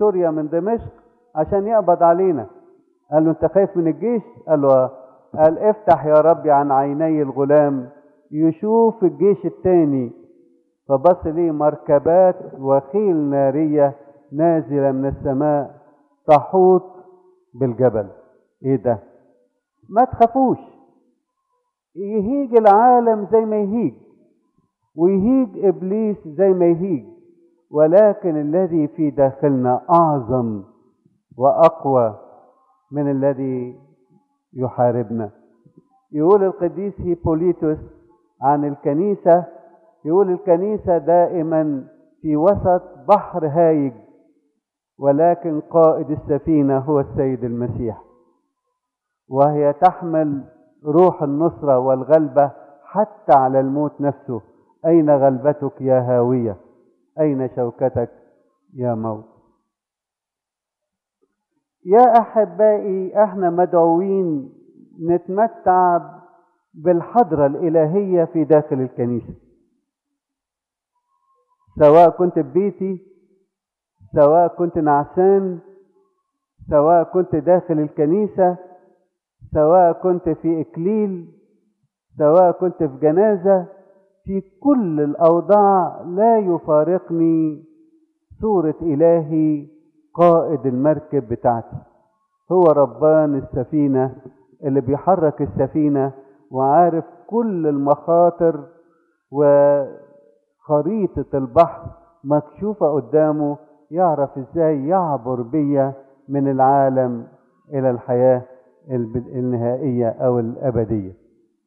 سوريا من دمشق عشان يقبض علينا قال له انت خايف من الجيش قال له آه. قال افتح يا ربي عن عيني الغلام يشوف الجيش التاني فبص ليه مركبات وخيل نارية نازلة من السماء تحوط بالجبل ايه ده ما تخافوش يهيج العالم زي ما يهيج ويهيج ابليس زي ما يهيج ولكن الذي في داخلنا اعظم واقوى من الذي يحاربنا يقول القديس هيبوليتوس عن الكنيسه يقول الكنيسه دائما في وسط بحر هايج ولكن قائد السفينه هو السيد المسيح وهي تحمل روح النصره والغلبه حتى على الموت نفسه اين غلبتك يا هاويه اين شوكتك يا موت يا احبائي احنا مدعوين نتمتع بالحضره الالهيه في داخل الكنيسه سواء كنت ببيتي سواء كنت نعسان سواء كنت داخل الكنيسه سواء كنت في اكليل سواء كنت في جنازه في كل الاوضاع لا يفارقني صوره الهي قائد المركب بتاعتي هو ربان السفينه اللي بيحرك السفينه وعارف كل المخاطر وخريطه البحر مكشوفه قدامه يعرف ازاي يعبر بيا من العالم الى الحياه النهائيه او الابديه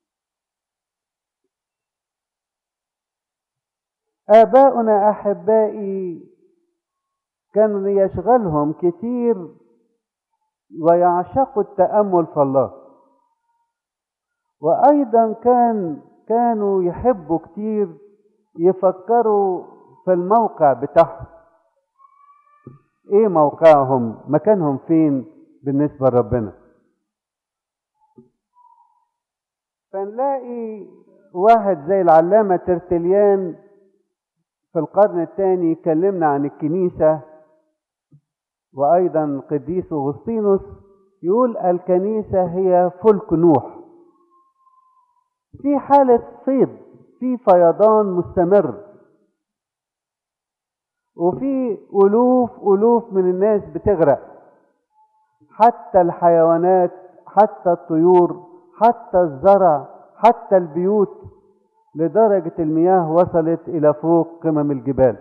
آباؤنا أحبائي كانوا يشغلهم كتير ويعشقوا التأمل في الله وأيضا كان كانوا يحبوا كتير يفكروا في الموقع بتاعهم ايه موقعهم مكانهم فين بالنسبة لربنا فنلاقي واحد زي العلامة ترتليان في القرن الثاني كلمنا عن الكنيسة وأيضا القديس أغسطينوس يقول الكنيسة هي فلك نوح في حالة فيض في فيضان مستمر وفي ألوف ألوف من الناس بتغرق حتى الحيوانات حتى الطيور حتى الزرع حتى البيوت لدرجة المياه وصلت إلى فوق قمم الجبال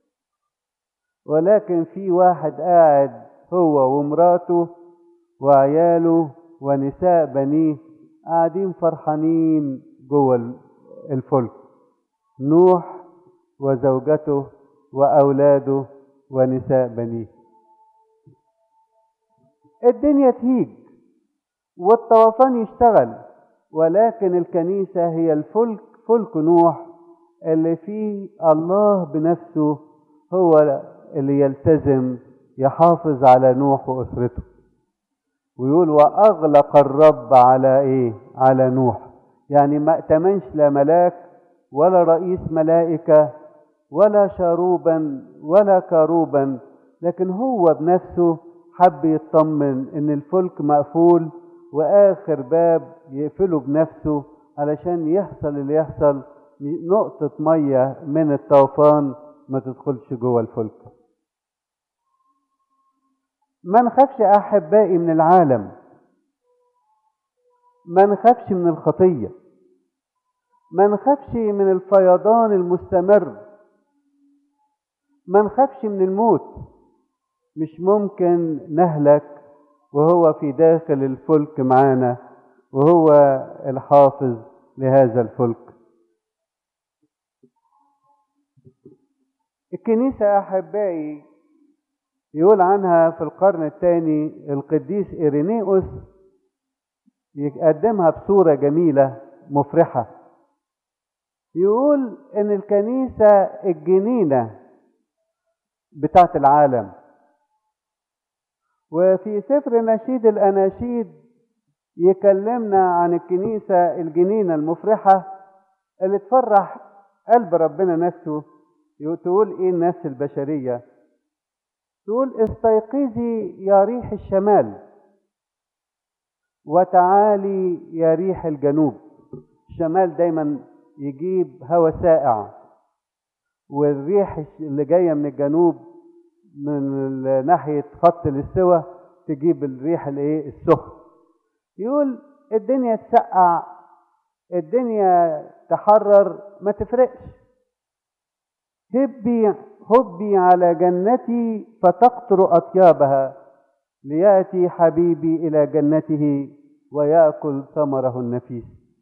ولكن في واحد قاعد هو ومراته وعياله ونساء بنيه قاعدين فرحانين جوه الفلك نوح وزوجته وأولاده ونساء بنيه الدنيا تهيج والطوفان يشتغل ولكن الكنيسة هي الفلك فلك نوح اللي فيه الله بنفسه هو اللي يلتزم يحافظ على نوح وأسرته ويقول وأغلق الرب على إيه على نوح يعني ما ائتمنش لا ملاك ولا رئيس ملائكة ولا شاروبا ولا كاروبا لكن هو بنفسه حب يطمن ان الفلك مقفول واخر باب يقفله بنفسه علشان يحصل اللي يحصل نقطة مية من الطوفان ما تدخلش جوه الفلك ما نخافش احبائي من العالم ما نخافش من الخطية ما نخافش من الفيضان المستمر ما نخافش من الموت مش ممكن نهلك وهو في داخل الفلك معانا وهو الحافظ لهذا الفلك الكنيسة أحبائي يقول عنها في القرن الثاني القديس إيرينيوس يقدمها بصورة جميلة مفرحة يقول إن الكنيسة الجنينة بتاعت العالم وفي سفر نشيد الأناشيد يكلمنا عن الكنيسة الجنينة المفرحة اللي تفرح قلب ربنا نفسه تقول ايه النفس البشرية تقول استيقظي يا ريح الشمال وتعالي يا ريح الجنوب الشمال دايما يجيب هواء ساقع والريح اللي جايه من الجنوب من ناحيه خط الاستوى تجيب الريح الايه السخن يقول الدنيا تسقع الدنيا تحرر ما تفرقش هبي هبي على جنتي فتقطر اطيابها لياتي حبيبي الى جنته وياكل ثمره النفيس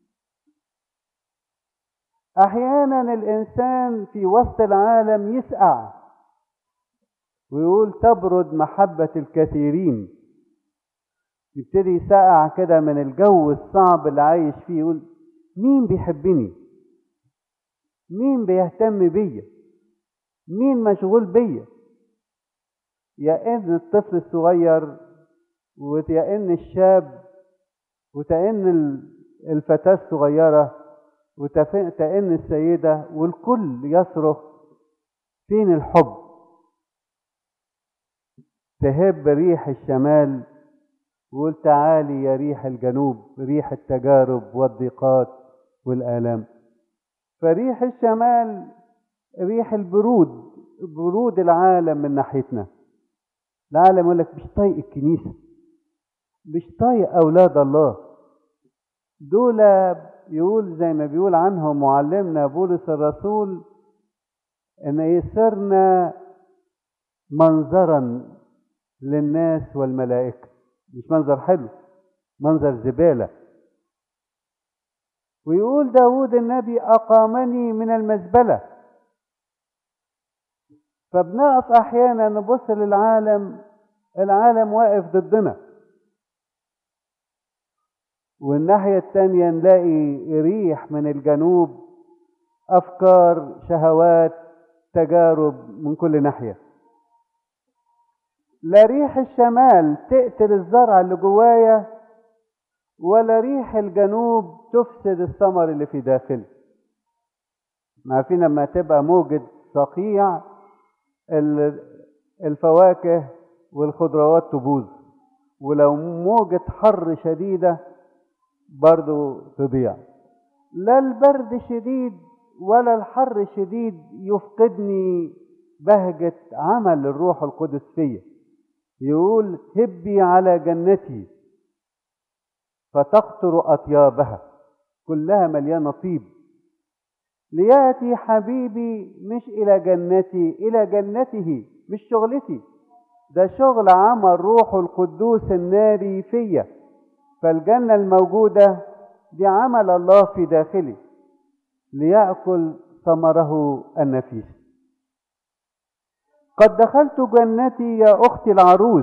احيانا الانسان في وسط العالم يسقع ويقول تبرد محبه الكثيرين يبتدي يسقع كده من الجو الصعب اللي عايش فيه يقول مين بيحبني مين بيهتم بيا مين مشغول بيا يا ان الطفل الصغير ويا ان الشاب وتأن الفتاة الصغيرة وتأن السيدة والكل يصرخ فين الحب تهب ريح الشمال وقول تعالي يا ريح الجنوب ريح التجارب والضيقات والآلام فريح الشمال ريح البرود برود العالم من ناحيتنا العالم يقول لك مش طايق الكنيسة مش طايق أولاد الله دول يقول زي ما بيقول عنهم معلمنا بولس الرسول ان يصرنا منظرا للناس والملائكة مش منظر حلو منظر زبالة ويقول داود النبي أقامني من المزبلة فبنقف أحيانا نبص للعالم العالم واقف ضدنا والناحية التانية نلاقي ريح من الجنوب أفكار شهوات تجارب من كل ناحية لا ريح الشمال تقتل الزرع اللي جوايا ولا ريح الجنوب تفسد الثمر اللي في داخلي عارفين لما تبقى موجة صقيع الفواكه والخضروات تبوظ ولو موجة حر شديدة برضو تضيع لا البرد شديد ولا الحر شديد يفقدني بهجة عمل الروح القدس فيا يقول هبي على جنتي فتقطر أطيابها كلها مليانة طيب ليأتي حبيبي مش إلى جنتي إلى جنته مش شغلتي ده شغل عمل روح القدوس الناري فيا فالجنة الموجودة دي عمل الله في داخلي ليأكل ثمره النفيس قد دخلت جنتي يا أختي العروس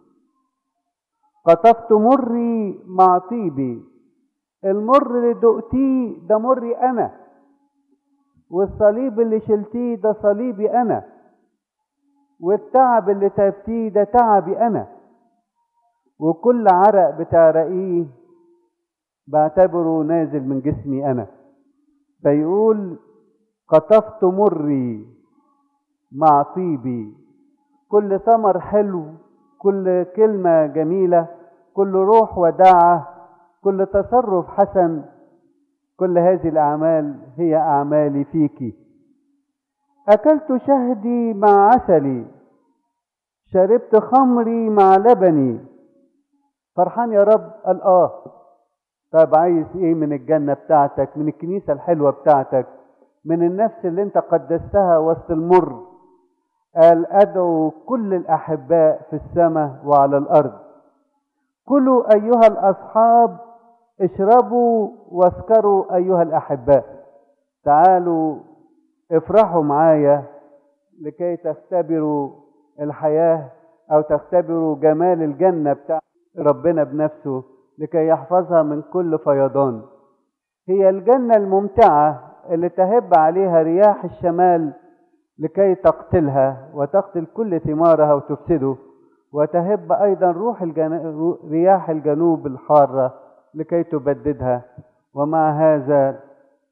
قطفت مري مع طيبي المر اللي دقتيه ده مري أنا والصليب اللي شلتيه ده صليبي أنا والتعب اللي تعبتيه ده تعبي أنا وكل عرق بتعرقيه بعتبره نازل من جسمي أنا فيقول قطفت مري مع طيبي كل ثمر حلو كل كلمة جميلة كل روح وداعة كل تصرف حسن كل هذه الأعمال هي أعمالي فيك أكلت شهدي مع عسلي شربت خمري مع لبني فرحان يا رب قال آه طب عايز إيه من الجنة بتاعتك من الكنيسة الحلوة بتاعتك من النفس اللي انت قدستها وسط المر قال أدعو كل الأحباء في السماء وعلى الأرض كلوا أيها الأصحاب اشربوا واسكروا أيها الأحباء تعالوا افرحوا معايا لكي تختبروا الحياة أو تختبروا جمال الجنة بتاع ربنا بنفسه لكي يحفظها من كل فيضان هي الجنة الممتعة اللي تهب عليها رياح الشمال لكي تقتلها وتقتل كل ثمارها وتفسده وتهب أيضا روح الجن... رياح الجنوب الحارة لكي تبددها ومع هذا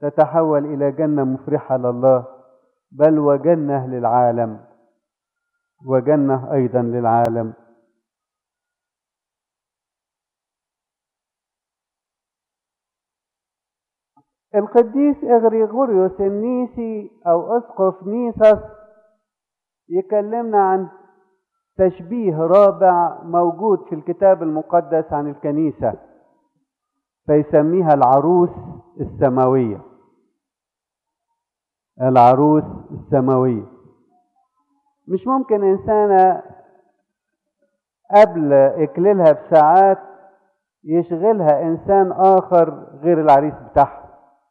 تتحول إلى جنة مفرحة لله بل وجنة للعالم وجنة أيضا للعالم القديس إغريغوريوس النيسي أو أسقف نيسس يكلمنا عن تشبيه رابع موجود في الكتاب المقدس عن الكنيسة فيسميها العروس السماوية العروس السماوية مش ممكن إنسانة قبل إكليلها بساعات يشغلها إنسان آخر غير العريس بتاعها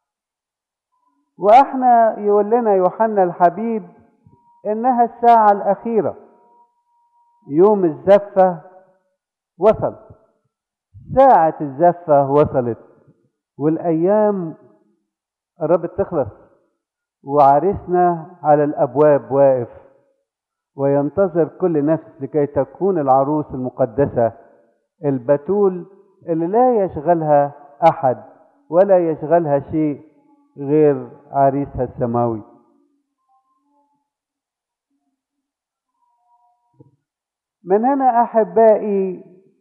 وإحنا يقول لنا يوحنا الحبيب إنها الساعة الأخيرة يوم الزفة وصل ساعة الزفة وصلت والأيام قربت تخلص وعرسنا على الأبواب واقف وينتظر كل نفس لكي تكون العروس المقدسة البتول اللي لا يشغلها أحد ولا يشغلها شيء غير عريسها السماوي من هنا أحبائي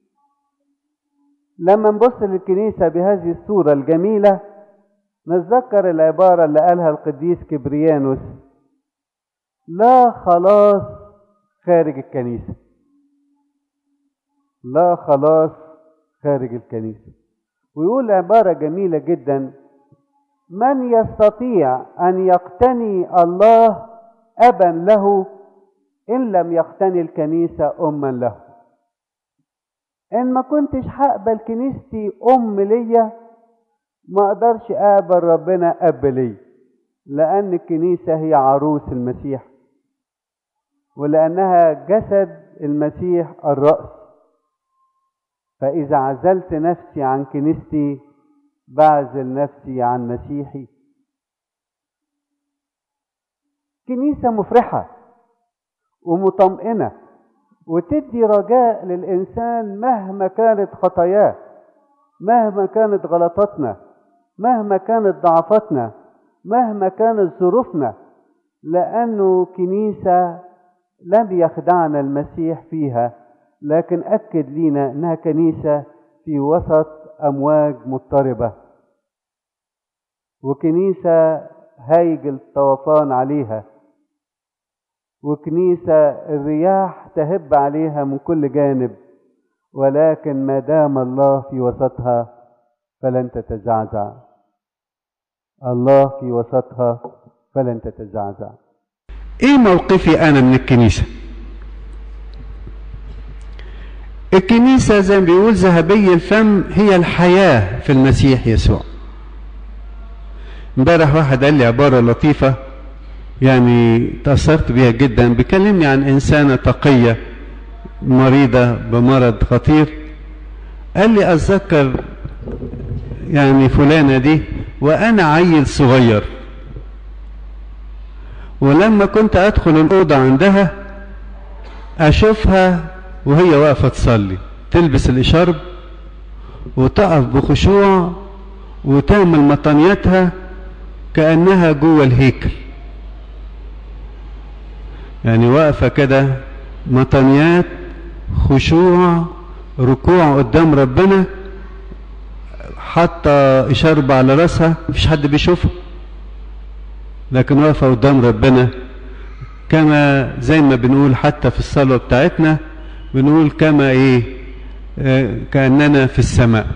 لما نبص للكنيسة بهذه الصورة الجميلة نتذكر العبارة اللي قالها القديس كبريانوس لا خلاص خارج الكنيسة لا خلاص خارج الكنيسة ويقول عبارة جميلة جدا من يستطيع أن يقتني الله أبا له إن لم يقتني الكنيسة أما له إن ما كنتش هقبل كنيستي أم ليا ما أقدرش أقبل ربنا أب لي لأن الكنيسة هي عروس المسيح ولأنها جسد المسيح الرأس فإذا عزلت نفسي عن كنيستي بعزل نفسي عن مسيحي كنيسة مفرحة ومطمئنة وتدي رجاء للإنسان مهما كانت خطاياه مهما كانت غلطاتنا مهما كانت ضعفاتنا مهما كانت ظروفنا لأنه كنيسة لم يخدعنا المسيح فيها لكن أكد لينا أنها كنيسة في وسط أمواج مضطربة وكنيسة هايج الطوفان عليها وكنيسة الرياح تهب عليها من كل جانب ولكن ما دام الله في وسطها فلن تتزعزع الله في وسطها فلن تتزعزع ايه موقفي انا من الكنيسة الكنيسة زي ما بيقول ذهبي الفم هي الحياة في المسيح يسوع امبارح واحد قال لي عبارة لطيفة يعني تأثرت بيها جدا بيكلمني عن إنسانة تقية مريضة بمرض خطير قال لي أتذكر يعني فلانة دي وأنا عيل صغير ولما كنت أدخل الأوضة عندها أشوفها وهي واقفة تصلي تلبس الإشارب وتقف بخشوع وتعمل مطنياتها كأنها جوه الهيكل يعني واقفة كده مطنيات خشوع ركوع قدام ربنا حاطة إشارب على راسها مفيش حد بيشوفها لكن واقفة قدام ربنا كما زي ما بنقول حتى في الصلاة بتاعتنا بنقول كما ايه آه كأننا في السماء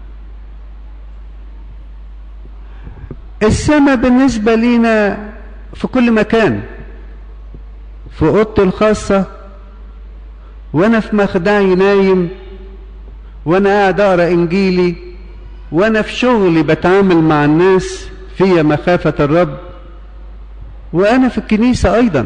السماء بالنسبة لينا في كل مكان في اوضتي الخاصة وانا في مخدعي نايم وانا قاعد اقرا انجيلي وانا في شغلي بتعامل مع الناس فيا مخافة الرب وانا في الكنيسة ايضا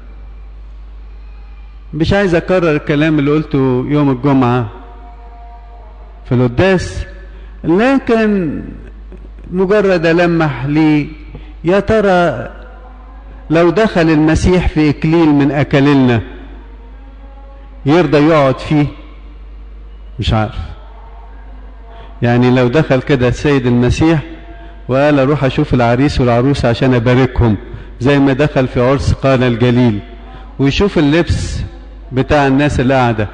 مش عايز اكرر الكلام اللي قلته يوم الجمعة في القداس لكن مجرد ألمح لي يا ترى لو دخل المسيح في إكليل من أكللنا يرضى يقعد فيه مش عارف يعني لو دخل كده السيد المسيح وقال اروح اشوف العريس والعروس عشان اباركهم زي ما دخل في عرس قانا الجليل ويشوف اللبس بتاع الناس اللي قاعدة